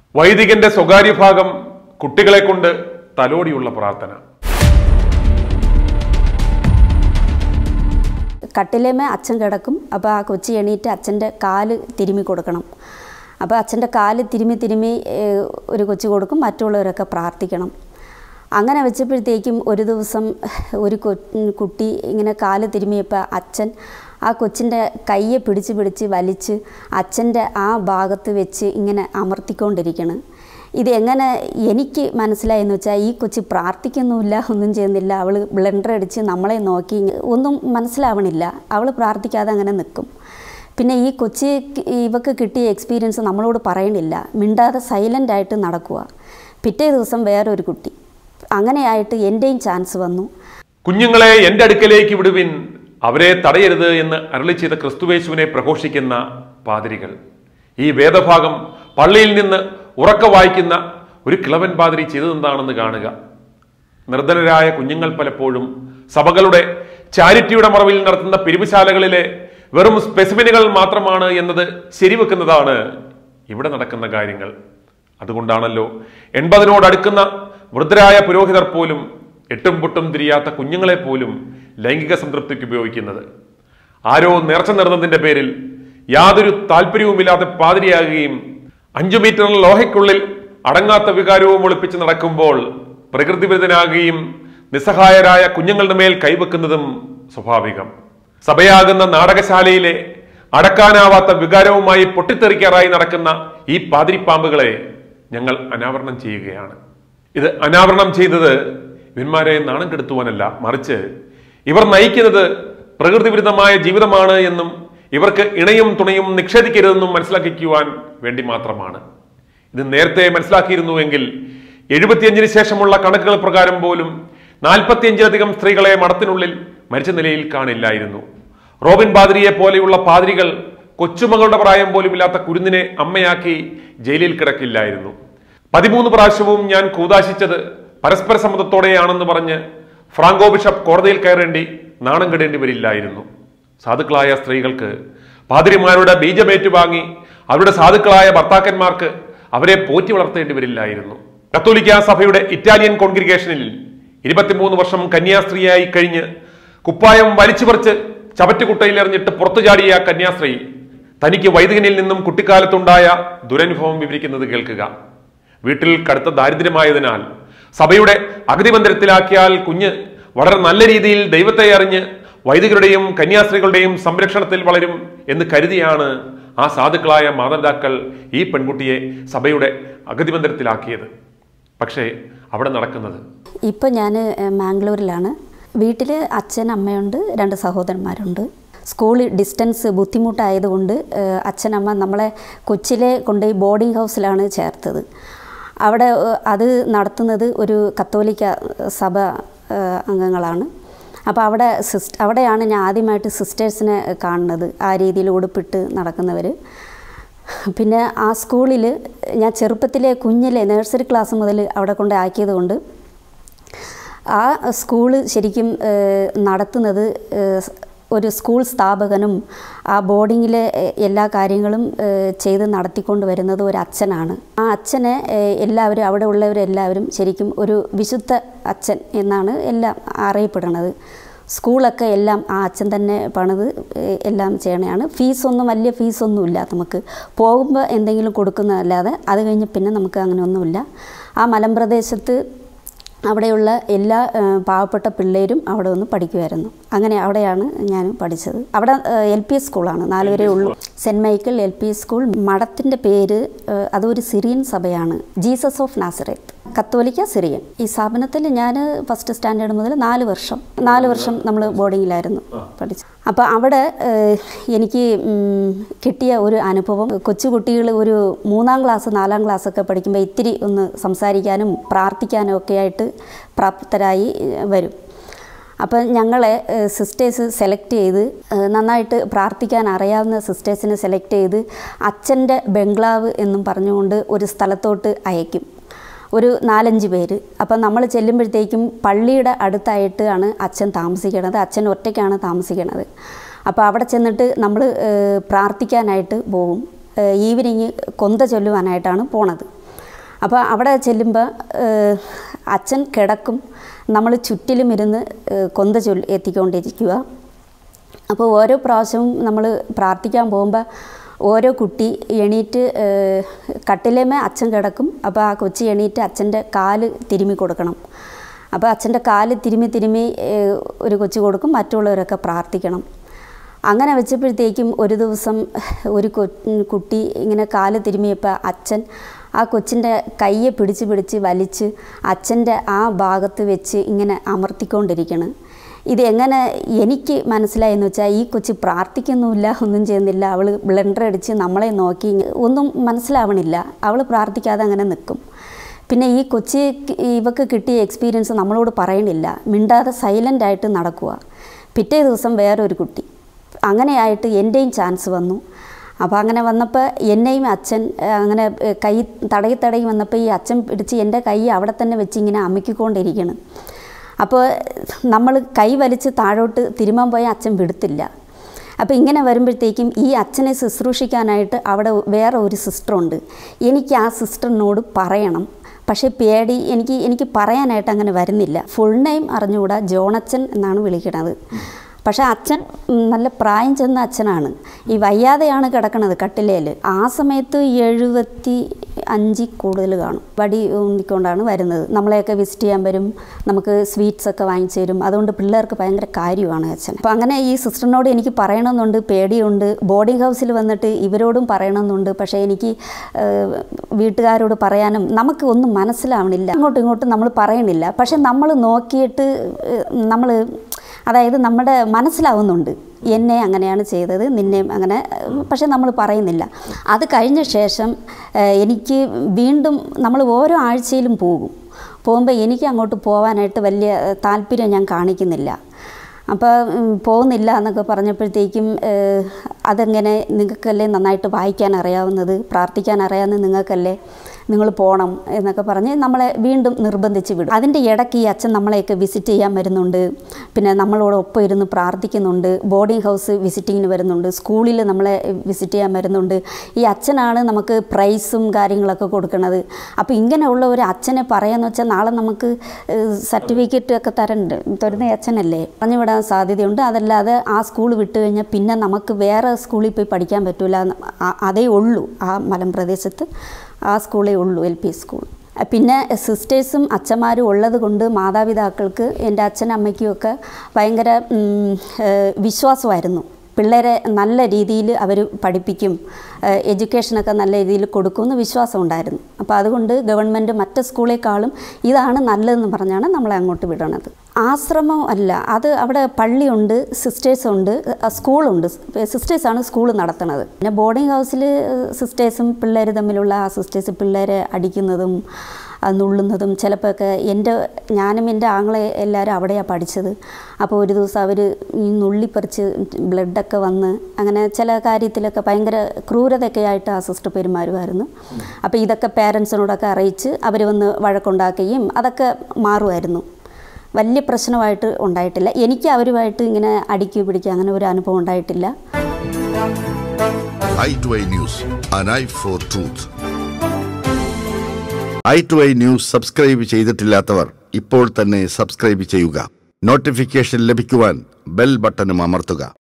വൈദികന്റെ സ്വകാര്യ ഭാഗം കുട്ടികളെ കൊണ്ട് തലോടിയുള്ള പ്രാർത്ഥന കട്ടിലേമേ അച്ഛൻ കിടക്കും അപ്പോൾ ആ കൊച്ചി എണീറ്റ് അച്ഛൻ്റെ കാല് തിരുമ്മി കൊടുക്കണം അപ്പോൾ അച്ഛൻ്റെ കാല് തിരുമ്മി തിരുമ്മി ഏഹ്, ഒരു കൊച്ചു കൊടുക്കും മറ്റുള്ളവരൊക്കെ പ്രാർത്ഥിക്കണം അങ്ങനെ വെച്ചപ്പോഴത്തേക്കും ഒരു ദിവസം ഒരു കൊ- കുട്ടി ഇങ്ങനെ കാല് തിരുമ്മിയപ്പോൾ അച്ഛൻ ആ കൊച്ചിൻ്റെ കയ്യെ പിടിച്ച് പിടിച്ച് വലിച്ച് അച്ഛൻ്റെ ആ ഭാഗത്ത് വെച്ച് ഇങ്ങനെ അമർത്തിക്കൊണ്ടിരിക്കണം ഇത് എങ്ങനെ എനിക്ക് മനസ്സിലായെന്ന് വെച്ചാൽ ഈ കൊച്ച് പ്രാർത്ഥിക്കുന്നുമില്ല ഒന്നും ചെയ്യുന്നില്ല അവൾ ബ്ലണ്ടർ അടിച്ച് നമ്മളെ നോക്കി ഇങ്ങ- ഒന്നും മനസ്സിലാവണില്ല അവൾ പ്രാർത്ഥിക്കാതെ അങ്ങനെ നിൽക്കും പിന്നെ ഈ കൊച്ചി ഇവക്ക് കിട്ടിയ എക്സ്പീരിയൻസ് നമ്മളോട് പറയണില്ല മിണ്ടാതെ സൈലൻ്റ് ആയിട്ട് നടക്കുക പിറ്റേ ദിവസം വേറൊരു കുട്ടി അങ്ങനെയായിട്ട് എൻ്റെയും ചാൻസ് വന്നു കുഞ്ഞുങ്ങളെ എന്റെ അടുക്കലേക്ക് വിടുവിൻ അവരെ തടയരുത് എന്ന് അരളി ചെയ്ത ക്രിസ്തുവേശുവിനെ പ്രഘോഷിക്കുന്ന പാതിരികൾ ഈ വേദഭാഗം പള്ളിയിൽ നിന്ന് ഉറക്ക വായിക്കുന്ന ഒരു കിളവൻ പാതിരി ചെയ്തതെന്താണെന്ന് കാണുക നിർധനരായ കുഞ്ഞുങ്ങൾ പലപ്പോഴും സഭകളുടെ ചാരിറ്റിയുടെ മറവിൽ നടത്തുന്ന പിരിവുശാലകളിലെ വെറും സ്പെസിമിനുകൾ മാത്രമാണ് എന്നത് ശരിവെക്കുന്നതാണ് ഇവിടെ നടക്കുന്ന കാര്യങ്ങൾ അതുകൊണ്ടാണല്ലോ എൺപതിനോട് അടുക്കുന്ന വൃദ്ധരായ പുരോഹിതർ പോലും എട്ടും പൊട്ടും തിരിയാത്ത കുഞ്ഞുങ്ങളെ പോലും ലൈംഗിക സംതൃപ്തിക്ക് ഉപയോഗിക്കുന്നത് ആരോ നേർച്ച നേർന്നതിന്റെ പേരിൽ യാതൊരു താല്പര്യവുമില്ലാതെ പാതിരിയാകുകയും അഞ്ചു മീറ്റർ ലോഹയ്ക്കുള്ളിൽ അടങ്ങാത്ത വികാരവും ഒളിപ്പിച്ച് നടക്കുമ്പോൾ പ്രകൃതിവിരുദ്ധനാകുകയും നിസ്സഹായരായ കുഞ്ഞുങ്ങളുടെ മേൽ കൈവെക്കുന്നതും സ്വാഭാവികം സഭയാകുന്ന നാടകശാലയിലെ അടക്കാനാവാത്ത വികാരവുമായി പൊട്ടിത്തെറിക്കാറായി നടക്കുന്ന ഈ പാതിരിപ്പാമ്പുകളെ ഞങ്ങൾ അനാവരണം ചെയ്യുകയാണ് ഇത് അനാവരണം ചെയ്തത് ഇവന്മാരെ നാണം കെടുത്തുവാനല്ല മറിച്ച് ഇവർ നയിക്കുന്നത് പ്രകൃതിവിരുദ്ധമായ ജീവിതമാണ് എന്നും ഇവർക്ക് ഇണയും തുണയും നിഷേധിക്കരുതെന്നും മനസ്സിലാക്കിക്കുവാൻ വേണ്ടി മാത്രമാണ് ഇത് നേരത്തെ മനസ്സിലാക്കിയിരുന്നുവെങ്കിൽ എഴുപത്തിയഞ്ചിന് ശേഷമുള്ള കണക്കുകൾ പ്രകാരം പോലും നാൽപ്പത്തിയഞ്ചിലധികം സ്ത്രീകളെ മഠത്തിനുള്ളിൽ മരിച്ച നിലയിൽ കാണില്ലായിരുന്നു റോബിൻ പാതിരിയെ പോലെയുള്ള പാതിരികൾ കൊച്ചുമകളുടെ പ്രായം പോലുമില്ലാത്ത കുരുന്നിനെ അമ്മയാക്കി ജയിലിൽ കിടക്കില്ലായിരുന്നു പതിമൂന്ന് പ്രാവശ്യവും ഞാൻ കൂതാശിച്ചത് പരസ്പര സമ്മതത്തോടെയാണെന്ന് പറഞ്ഞ് ഫ്രാങ്കോ ബിഷപ്പ് കോടതിയിൽ കയറേണ്ടി നാണം കെടേണ്ടി വരില്ലായിരുന്നു സാധുക്കളായ സ്ത്രീകൾക്ക് പാതിരിമാരുടെ ബീജമേറ്റു വാങ്ങി അവരുടെ സാധുക്കളായ ഭർത്താക്കന്മാർക്ക് അവരെ പോറ്റി വളർത്തേണ്ടി വരില്ലായിരുന്നു കത്തോലിക്ക സഭയുടെ ഇറ്റാലിയൻ കോൺഗ്രിഗേഷനിൽ ഇരുപത്തിമൂന്ന് വർഷം കന്യാസ്ത്രീയായി കഴിഞ്ഞ് കുപ്പായം വലിച്ചു പറിച്ച് ചവറ്റുകുട്ടയിൽ എറിഞ്ഞിട്ട് പുറത്തു ചാടിയ ആ കന്യാസ്ത്രീ തനിക്ക് വൈദികനിൽ നിന്നും കുട്ടിക്കാലത്തുണ്ടായ ദുരനുഭവം വിവരിക്കുന്നത് കേൾക്കുക വീട്ടിൽ കടുത്ത ദാരിദ്ര്യമായതിനാൽ സഭയുടെ അഗതി മന്ദിരത്തിലാക്കിയാൽ കുഞ്ഞ് വളരെ നല്ല രീതിയിൽ ദൈവത്തെ അറിഞ്ഞ് വൈദികരുടെയും കന്യാസ്ത്രീകളുടെയും സംരക്ഷണത്തിൽ വളരും എന്ന് കരുതിയാണ് ആ സാധുക്കളായ മാതാപിതാക്കൾ ഈ പെൺകുട്ടിയെ സഭയുടെ അഗതി മന്ദിരത്തിലാക്കിയത് പക്ഷേ അവിടെ നടക്കുന്നത് ഇപ്പം ഞാൻ മാംഗ്ലൂരിലാണ് വീട്ടിൽ അച്ഛൻ അമ്മയുണ്ട് രണ്ട് സഹോദരന്മാരുണ്ട് സ്കൂളിൽ ഡിസ്റ്റൻസ് ബുദ്ധിമുട്ടായതുകൊണ്ട് ഏഹ്, അച്ഛനമ്മ നമ്മളെ കൊച്ചിലെ കൊണ്ടുപോയി ബോർഡിംഗ് ഹൗസിലാണ് ചേർത്തത് അവിടെ ഏഹ്, അത് നടത്തുന്നത് ഒരു കത്തോലിക്ക സഭ ഏഹ്, അംഗങ്ങളാണ് അപ്പോൾ അവിടെ സിസ് അവിടെയാണ് ഞാൻ ആദ്യമായിട്ട് സിസ്റ്റേഴ്സിനെ കാണുന്നത് ആ രീതിയിൽ ഉടുപ്പിട്ട് നടക്കുന്നവർ പിന്നെ ആ സ്കൂളിൽ ഞാൻ ചെറുപ്പത്തിലെ കുഞ്ഞിലെ നഴ്സറി ക്ലാസ് മുതൽ അവിടെ കൊണ്ട് ആക്കിയത് കൊണ്ട് ആ സ്കൂള് ശരിക്കും ഏഹ്, നടത്തുന്നത് ഏഹ്, ഒരു സ്കൂൾ സ്ഥാപകനും ആ ബോർഡിങ്ങിലെ ഏഹ്, എല്ലാ കാര്യങ്ങളും ഏഹ്, ചെയ്ത് നടത്തിക്കൊണ്ട് വരുന്നത് ഒരു അച്ഛനാണ് ആ അച്ഛനെ ഏഹ്, എല്ലാവരും അവിടെ ഉള്ളവരെല്ലാവരും ശരിക്കും ഒരു വിശുദ്ധ അച്ഛൻ എന്നാണ് എല്ലാം അറിയപ്പെടുന്നത് സ്കൂളൊക്കെ എല്ലാം ആ അച്ഛൻ തന്നെ പണിത് ഏഹ്, എല്ലാം ചെയ്യണതാണ് ഫീസൊന്നും വലിയ ഫീസൊന്നുമില്ല നമുക്ക് പോകുമ്പോൾ എന്തെങ്കിലും കൊടുക്കുന്നതല്ലാതെ അത് കഴിഞ്ഞ് പിന്നെ നമുക്ക് അങ്ങനെ ഒന്നുമില്ല ആ മലമ്പ്രദേശത്ത് അവിടെയുള്ള എല്ലാ ആ, പാവപ്പെട്ട പിള്ളേരും അവിടെ വന്ന് പഠിക്കുമായിരുന്നു അങ്ങനെ അവിടെയാണ് ഞാൻ പഠിച്ചത് അവിടെ എൽ പി സ്കൂളാണ് നാല് വരെ ഉള്ളൂ Saint Michael L P school മഠത്തിൻ്റെ പേര് ആ, അതൊരു സിറിയൻ സഭയാണ് ജീസസ് ഓഫ് നാസറേത്ത് കത്തോലിക്ക സിറിയൻ ഈ സ്ഥാപനത്തിൽ ഞാൻ ഫസ്റ്റ് സ്റ്റാൻഡേർഡ് മുതൽ നാല് വർഷം നാല് വർഷം നമ്മൾ ബോർഡിങ്ങിലായിരുന്നു പഠിച്ചത് അപ്പോൾ അവിടെ ഏഹ്, എനിക്ക് ഉം, കിട്ടിയ ഒരു അനുഭവം കൊച്ചുകുട്ടികൾ ഒരു മൂന്നാം ക്ലാസ് നാലാം ക്ലാസ്സൊക്കെ പഠിക്കുമ്പോൾ ഇത്തിരി ഒന്ന് സംസാരിക്കാനും പ്രാർത്ഥിക്കാനും ഒക്കെ ആയിട്ട് പ്രാപ്തരായി ഏഹ്, വരും അപ്പം ഞങ്ങളെ സിസ്റ്റേഴ്സ് സെലക്ട് ചെയ്ത് ഏഹ്, നന്നായിട്ട് പ്രാർത്ഥിക്കാൻ അറിയാവുന്ന സിസ്റ്റേഴ്സിനെ സെലക്ട് ചെയ്ത് അച്ഛൻ്റെ ബംഗ്ലാവ് എന്നും പറഞ്ഞുകൊണ്ട് ഒരു സ്ഥലത്തോട്ട് അയക്കും ഒരു നാലഞ്ച് പേര് അപ്പം നമ്മൾ ചെല്ലുമ്പോഴത്തേക്കും പള്ളിയുടെ അടുത്തായിട്ടാണ് അച്ഛൻ താമസിക്കണത് അച്ഛൻ ഒറ്റയ്ക്കാണ് താമസിക്കണത് അപ്പോൾ അവിടെ ചെന്നിട്ട് നമ്മൾ പ്രാർത്ഥിക്കാനായിട്ട് പോവും ഈവനിങ് കൊന്ത ചൊല്ലുവാനായിട്ടാണ് പോണത് അപ്പോൾ അവിടെ ചെല്ലുമ്പോൾ അച്ഛൻ കിടക്കും നമ്മൾ ചുറ്റിലും ഇരുന്ന് ഏഹ്, കൊന്ത ചൊല്ലി എത്തിക്കൊണ്ടിരിക്കുക അപ്പോൾ ഓരോ പ്രാവശ്യവും നമ്മൾ പ്രാർത്ഥിക്കാൻ പോകുമ്പോൾ ഓരോ കുട്ടി എണീറ്റ് ഏഹ്, കട്ടിലേമേ അച്ഛൻ കിടക്കും അപ്പോൾ ആ കൊച്ചി എണീറ്റ് അച്ഛൻ്റെ കാല് തിരുമ്മി കൊടുക്കണം അപ്പോൾ അച്ഛൻ്റെ കാല് തിരുമ്മി തിരുമ്മി ഏഹ്, ഒരു കൊച്ചു കൊടുക്കും മറ്റുള്ളവരൊക്കെ പ്രാർത്ഥിക്കണം അങ്ങനെ വെച്ചപ്പോഴത്തേക്കും ഒരു ദിവസം ഒരു കൊ കുട്ടി ഇങ്ങനെ കാല് തിരുമ്മിയപ്പോൾ അച്ഛൻ ആ കൊച്ചിൻ്റെ കയ്യെ പിടിച്ച് പിടിച്ച് വലിച്ച് അച്ഛൻ്റെ ആ ഭാഗത്ത് വെച്ച് ഇങ്ങനെ അമർത്തിക്കൊണ്ടിരിക്കണം ഇത് എങ്ങനെ എനിക്ക് മനസ്സിലായെന്ന് വെച്ചാൽ ഈ കൊച്ച് പ്രാർത്ഥിക്കുന്നുമില്ല ഒന്നും ചെയ്യുന്നില്ല അവൾ ബ്ലണ്ടർ അടിച്ച് നമ്മളെ നോക്കി ഒന്നും മനസ്സിലാവണില്ല അവൾ പ്രാർത്ഥിക്കാതെ അങ്ങനെ നിൽക്കും പിന്നെ ഈ കൊച്ചി ഇവക്ക് കിട്ടിയ എക്സ്പീരിയൻസ് നമ്മളോട് പറയണില്ല മിണ്ടാതെ സൈലൻ്റ് ആയിട്ട് നടക്കുക പിറ്റേ ദിവസം വേറൊരു കുട്ടി അങ്ങനെയായിട്ട് എൻ്റെയും ചാൻസ് വന്നു അപ്പോൾ അങ്ങനെ വന്നപ്പോൾ എന്നെയും അച്ഛൻ ഏഹ്, അങ്ങനെ ഏഹ്, കൈ തടയി തടയി വന്നപ്പോൾ ഈ അച്ഛൻ പിടിച്ച് എൻ്റെ കൈ അവിടെ തന്നെ വെച്ച് ഇങ്ങനെ അമുക്കിക്കൊണ്ടിരിക്കണം അപ്പോൾ നമ്മൾ കൈ വലിച്ച് താഴോട്ട് തിരുമാൻ പോയ അച്ഛൻ വിടത്തില്ല അപ്പോൾ ഇങ്ങനെ വരുമ്പോഴത്തേക്കും ഈ അച്ഛനെ ശുശ്രൂഷിക്കാനായിട്ട് അവിടെ വേറെ ഒരു സിസ്റ്ററുണ്ട് എനിക്ക് ആ സിസ്റ്ററിനോട് പറയണം പക്ഷേ പേടി എനിക്ക് എനിക്ക് പറയാനായിട്ട് അങ്ങനെ വരുന്നില്ല ഫുൾ നെയിം അറിഞ്ഞുകൂടാ ജോണച്ചൻ എന്നാണ് വിളിക്കണത് പക്ഷേ അച്ഛൻ ഉം, നല്ല പ്രായം ചെന്ന അച്ഛനാണ് ഈ വയ്യാതെയാണ് കിടക്കണത് കട്ടിലേൽ ആ സമയത്ത് എഴുപത്തി അഞ്ചിൽ കൂടുതൽ കാണും വടി ഊന്നിക്കൊണ്ടാണ് വരുന്നത് നമ്മളെയൊക്കെ വിസിറ്റ് ചെയ്യാൻ വരും നമുക്ക് സ്വീറ്റ്സ് ഒക്കെ വാങ്ങിച്ചു തരും അതുകൊണ്ട് പിള്ളേർക്ക് ഭയങ്കര കാര്യമാണ് അച്ഛൻ അപ്പോൾ അങ്ങനെ ഈ സിസ്റ്ററിനോട് എനിക്ക് പറയണമെന്നുണ്ട് പേടിയുണ്ട് ബോർഡിംഗ് ഹൗസിൽ വന്നിട്ട് ഇവരോടും പറയണമെന്നുണ്ട് പക്ഷേ എനിക്ക് ഏഹ്, വീട്ടുകാരോട് പറയാനും നമുക്ക് ഒന്നും മനസ്സിലാവണില്ല അങ്ങോട്ടും ഇങ്ങോട്ടും നമ്മൾ പറയണില്ല പക്ഷെ നമ്മൾ നോക്കിയിട്ട് നമ്മൾ അതായത് നമ്മുടെ മനസ്സിലാവുന്നുണ്ട് എന്നെ അങ്ങനെയാണ് ചെയ്തത് നിന്നെ അങ്ങനെ പക്ഷെ നമ്മൾ പറയുന്നില്ല അത് കഴിഞ്ഞ ശേഷം ഏഹ്, എനിക്ക് വീണ്ടും നമ്മൾ ഓരോ ആഴ്ചയിലും പോകും പോകുമ്പോൾ എനിക്ക് അങ്ങോട്ട് പോകാനായിട്ട് വലിയ ഏഹ്, താല്പര്യം ഞാൻ കാണിക്കുന്നില്ല അപ്പോൾ ഉം, പോകുന്നില്ല എന്നൊക്കെ പറഞ്ഞപ്പോഴത്തേക്കും ഏഹ്, അതെങ്ങനെ നിങ്ങൾക്കല്ലേ നന്നായിട്ട് വായിക്കാൻ അറിയാവുന്നത് പ്രാർത്ഥിക്കാൻ അറിയാവുന്നത് നിങ്ങൾക്കല്ലേ നിങ്ങൾ പോകണം എന്നൊക്കെ പറഞ്ഞ് നമ്മളെ വീണ്ടും നിർബന്ധിച്ച് വിടും അതിൻ്റെ ഇടയ്ക്ക് ഈ അച്ഛൻ നമ്മളെയൊക്കെ വിസിറ്റ് ചെയ്യാൻ വരുന്നുണ്ട് പിന്നെ നമ്മളോടൊപ്പം ഇരുന്ന് പ്രാർത്ഥിക്കുന്നുണ്ട് ബോർഡിംഗ് ഹൗസ് വിസിറ്റിങ്ങിന് വരുന്നുണ്ട് സ്കൂളിൽ നമ്മളെ വിസിറ്റ് ചെയ്യാൻ വരുന്നുണ്ട് ഈ അച്ഛനാണ് നമുക്ക് പ്രൈസും കാര്യങ്ങളൊക്കെ കൊടുക്കുന്നത് അപ്പോൾ ഇങ്ങനെയുള്ള ഒരു അച്ഛനെ പറയാന്ന് വെച്ചാൽ നാളെ നമുക്ക് സർട്ടിഫിക്കറ്റ് ഒക്കെ തരണ്ട് തരുന്ന അച്ഛനല്ലേ പറഞ്ഞു വിടാൻ സാധ്യതയുണ്ട് അതല്ലാതെ ആ സ്കൂൾ വിട്ട് കഴിഞ്ഞാൽ പിന്നെ നമുക്ക് വേറെ സ്കൂളിൽ പോയി പഠിക്കാൻ പറ്റില്ല അതേ ഉള്ളൂ ആ മലമ്പ്രദേശത്ത് ആ സ്കൂളേ ഉള്ളൂ എൽ പി സ്കൂൾ പിന്നെ സിസ്റ്റേഴ്സും അച്ഛന്മാരും ഉള്ളത് കൊണ്ട് മാതാപിതാക്കൾക്ക് എൻ്റെ അച്ഛനും അമ്മയ്ക്കും ഒക്കെ ഭയങ്കര ഉം, ഏഹ്, വിശ്വാസമായിരുന്നു പിള്ളേരെ നല്ല രീതിയിൽ അവർ പഠിപ്പിക്കും ഏഹ്, എഡ്യൂക്കേഷനൊക്കെ നല്ല രീതിയിൽ കൊടുക്കുമെന്ന് വിശ്വാസം ഉണ്ടായിരുന്നു അപ്പോൾ അതുകൊണ്ട് ഗവൺമെൻറ് മറ്റ് സ്കൂളേക്കാളും ഇതാണ് നല്ലതെന്ന് പറഞ്ഞാണ് നമ്മളെ അങ്ങോട്ട് വിടണത് ആശ്രമം അല്ല അത് അവിടെ പള്ളിയുണ്ട് സിസ്റ്റേഴ്സുണ്ട് സ്കൂളുണ്ട് സിസ്റ്റേഴ്സാണ് സ്കൂൾ നടത്തുന്നത് പിന്നെ ബോർഡിംഗ് ഹൗസിൽ സിസ്റ്റേഴ്സും പിള്ളേർ തമ്മിലുള്ള ആ സിസ്റ്റേഴ്സ് പിള്ളേരെ അടിക്കുന്നതും അത് നുള്ളുന്നതും ചിലപ്പോഴൊക്കെ എൻ്റെ ഞാനും എൻ്റെ ആങ്ങളെ എല്ലാവരും അവിടെയാണ് പഠിച്ചത് അപ്പോൾ ഒരു ദിവസം അവർ ഈ നുള്ളിപ്പറിച്ച് ബ്ലഡൊക്കെ വന്ന് അങ്ങനെ ചില കാര്യത്തിലൊക്കെ ഭയങ്കര ക്രൂരതയൊക്കെ ആയിട്ട് ആ സിസ്റ്റർ പെരുമാറുമായിരുന്നു അപ്പോൾ ഇതൊക്കെ പേരൻസിനോടൊക്കെ അറിയിച്ച് അവർ വന്ന് വഴക്കുണ്ടാക്കുകയും അതൊക്കെ മാറുമായിരുന്നു വലിയ പ്രശ്നമായിട്ട് ഉണ്ടായിട്ടില്ല എനിക്ക് അവരുമായിട്ട് ഇങ്ങനെ അടിക്കുക പിടിക്കുക അങ്ങനെ ഒരു അനുഭവം ഉണ്ടായിട്ടില്ല eye to eye news an eye for truth eye to eye news subscribe ചെയ്തിട്ടില്ലാത്തവർ ഇപ്പോൾ തന്നെ സബ്സ്ക്രൈബ് ചെയ്യുക നോട്ടിഫിക്കേഷൻ ലഭിക്കുവാൻ ബെൽ ബട്ടണും അമർത്തുക